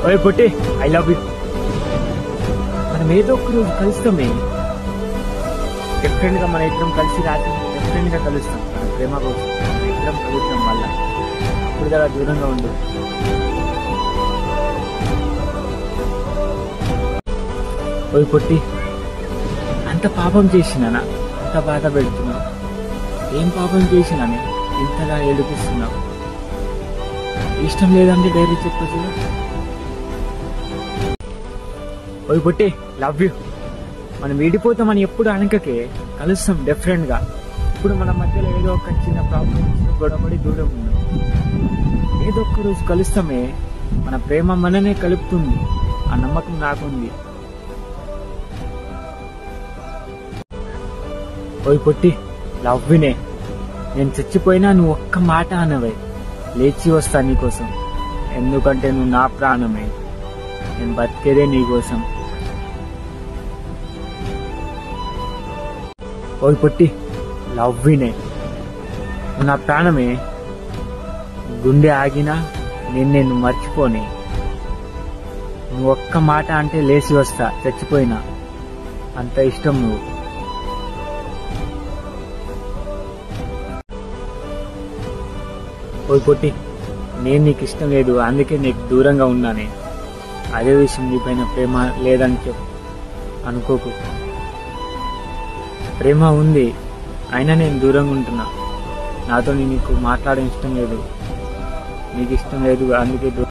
ఓయ్ పొట్టి I love you మనం ఏదో ఒక రోజు కలుస్తామే డిఫరెంట్ గా మన ఇద్దరం కలిసి రాత్రి డిఫరెంట్ గా కలుస్తాం మన ప్రేమ కోసం మన ఇద్దరం కలుస్తాం మళ్ళా ఇప్పుడు కదా దూరంగా ఉండు ఓయ్ పొట్టి అంత పాపం చేసినానా అంత బాధ పెడుతున్నావు ఏం పాపం చేసినానే ఇంతగా ఏడిపిస్తున్నావు ఇష్టం లేదంటే డైరీ చెప్పచ్చు ఓయ్ పొట్టి లవ్ యూ మనం విడిపోతామని ఎప్పుడు అనకకే కలుస్తాం డిఫరెంట్ గా ఇప్పుడు మన మధ్యలో ఏదో ఒక చిన్న ప్రాబ్లం గొడవపడి దూరం ఉన్నాం ఏదో ఒక్క రోజు కలుస్తామే మన ప్రేమ మననే కలుపుతుంది ఆ నమ్మకం నాకుంది ఓయ్ పొట్టి లవ్వినే నేను చచ్చిపోయినా నువ్వు ఒక్క మాట అనవే లేచి వస్తా నీకోసం ఎందుకంటే నువ్వు నా ప్రాణమే నేను బతికేదే నీకోసం ఓయ్ పొట్టి లవ్వినే నువ్వు నా ప్రాణమే గుండె ఆగినా నేను నిన్ను మర్చిపోనే నువ్వు ఒక్క మాట అంటే లేచి వస్తా చచ్చిపోయినా అంత ఇష్టం నువ్వు ఓయ్ పొట్టి నేను నీకు ఇష్టం లేదు అందుకే నీకు దూరంగా ఉన్నానే అదే విషయం నీ పైన ప్రేమ లేదని చెప్పు అనుకోకు ప్రేమ ఉంది అయినా నేను దూరంగా ఉంటున్నా నాతో నీకు మాట్లాడే ఇష్టం లేదు నీకు ఇష్టం లేదు అందుకే దూ-